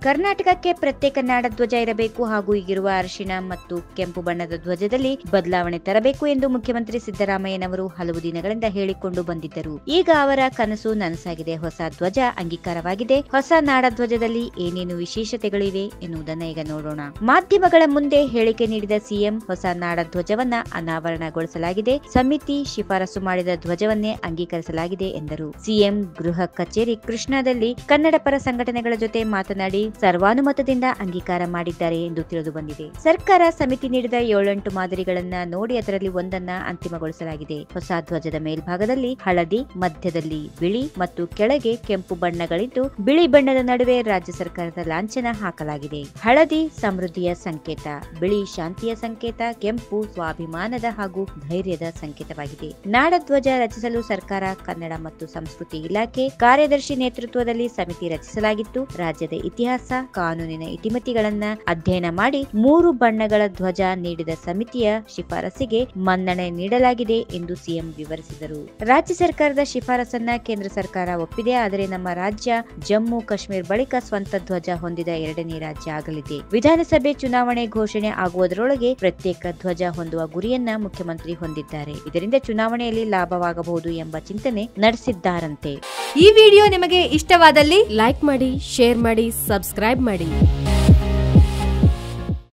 ಕರ್ನಾಟಕಕ್ಕೆ ಪ್ರತ್ಯೇಕ ನಾಡ ಧ್ವಜ ಇರಬೇಕು ಹಾಗೂ ಈಗಿರುವ ಅರಿಶಿಣ ಮತ್ತು ಕೆಂಪು ಬಣ್ಣದ ಧ್ವಜದಲ್ಲಿ ಬದಲಾವಣೆ ತರಬೇಕು ಎಂದು ಮುಖ್ಯಮಂತ್ರಿ ಸಿದ್ದರಾಮಯ್ಯನವರು ಹಲವು ದಿನಗಳಿಂದ ಹೇಳಿಕೊಂಡು ಬಂದಿದ್ದರು ಈಗ ಅವರ ಕನಸು ನನಸಾಗಿದೆ ಹೊಸ ಧ್ವಜ ಅಂಗೀಕಾರವಾಗಿದೆ ಹೊಸ ನಾಡ ಧ್ವಜದಲ್ಲಿ ಏನೇನು ವಿಶೇಷತೆಗಳಿವೆ ಎನ್ನುವುದನ್ನ ಈಗ ನೋಡೋಣ ಮಾಧ್ಯಮಗಳ ಮುಂದೆ ಹೇಳಿಕೆ ನೀಡಿದ ಸಿಎಂ ಹೊಸ ನಾಡ ಧ್ವಜವನ್ನ ಅನಾವರಣಗೊಳಿಸಲಾಗಿದೆ ಸಮಿತಿ ಶಿಫಾರಸು ಮಾಡಿದ ಧ್ವಜವನ್ನೇ ಅಂಗೀಕರಿಸಲಾಗಿದೆ ಎಂದರು ಸಿಎಂ ಗೃಹ ಕಚೇರಿ ಕೃಷ್ಣಾದಲ್ಲಿ ಕನ್ನಡ ಪರ ಸಂಘಟನೆಗಳ ಜೊತೆ ಮಾತನಾಡಿ ಸರ್ವಾನುಮತದಿಂದ ಅಂಗೀಕಾರ ಮಾಡಿದ್ದಾರೆ ಎಂದು ತಿಳಿದು ಬಂದಿದೆ ಸರ್ಕಾರ ಸಮಿತಿ ನೀಡಿದ ಏಳೆಂಟು ಮಾದರಿಗಳನ್ನ ನೋಡಿ ಅದರಲ್ಲಿ ಒಂದನ್ನ ಅಂತಿಮಗೊಳಿಸಲಾಗಿದೆ ಹೊಸ ಧ್ವಜದ ಮೇಲ್ಭಾಗದಲ್ಲಿ ಹಳದಿ ಮಧ್ಯದಲ್ಲಿ ಬಿಳಿ ಮತ್ತು ಕೆಳಗೆ ಕೆಂಪು ಬಣ್ಣಗಳಿದ್ದು ಬಿಳಿ ಬಣ್ಣದ ನಡುವೆ ರಾಜ್ಯ ಸರ್ಕಾರದ ಲಾಂಛನ ಹಾಕಲಾಗಿದೆ ಹಳದಿ ಸಮೃದ್ಧಿಯ ಸಂಕೇತ ಬಿಳಿ ಶಾಂತಿಯ ಸಂಕೇತ ಕೆಂಪು ಸ್ವಾಭಿಮಾನದ ಹಾಗೂ ಧೈರ್ಯದ ಸಂಕೇತವಾಗಿದೆ ನಾಡಧ್ವಜ ರಚಿಸಲು ಸರ್ಕಾರ ಕನ್ನಡ ಮತ್ತು ಸಂಸ್ಕೃತಿ ಇಲಾಖೆ ಕಾರ್ಯದರ್ಶಿ ನೇತೃತ್ವದಲ್ಲಿ ಸಮಿತಿ ರಚಿಸಲಾಗಿತ್ತು ರಾಜ್ಯದ ಇತಿಹಾಸ ಕಾನೂನಿನ ಇತಿಮಿತಿಗಳನ್ನ ಅಧ್ಯಯನ ಮಾಡಿ ಮೂರು ಬಣ್ಣಗಳ ಧ್ವಜ ನೀಡಿದ ಸಮಿತಿಯ ಶಿಫಾರಸಿಗೆ ಮನ್ನಣೆ ನೀಡಲಾಗಿದೆ ಎಂದು ಸಿಎಂ ವಿವರಿಸಿದರು ರಾಜ್ಯ ಸರ್ಕಾರದ ಶಿಫಾರಸನ್ನ ಕೇಂದ್ರ ಸರ್ಕಾರ ಒಪ್ಪಿದೆ ಆದರೆ ನಮ್ಮ ರಾಜ್ಯ ಜಮ್ಮು ಕಾಶ್ಮೀರ ಬಳಿಕ ಸ್ವಂತ ಧ್ವಜ ಹೊಂದಿದ ಎರಡನೇ ರಾಜ್ಯ ಆಗಲಿದೆ ವಿಧಾನಸಭೆ ಚುನಾವಣೆ ಘೋಷಣೆ ಆಗುವುದರೊಳಗೆ ಪ್ರತ್ಯೇಕ ಧ್ವಜ ಹೊಂದುವ ಗುರಿಯನ್ನ ಮುಖ್ಯಮಂತ್ರಿ ಹೊಂದಿದ್ದಾರೆ ಇದರಿಂದ ಚುನಾವಣೆಯಲ್ಲಿ ಲಾಭವಾಗಬಹುದು ಎಂಬ ಚಿಂತನೆ ನಡೆಸಿದ್ದಾರಂತೆ ಈ ವಿಡಿಯೋ ನಿಮಗೆ ಇಷ್ಟವಾದಲ್ಲಿ ಲೈಕ್ ಮಾಡಿ ಶೇರ್ ಮಾಡಿ ಸಬ್ಸ್ಕ್ರೈಬ್ ಮಾಡಿ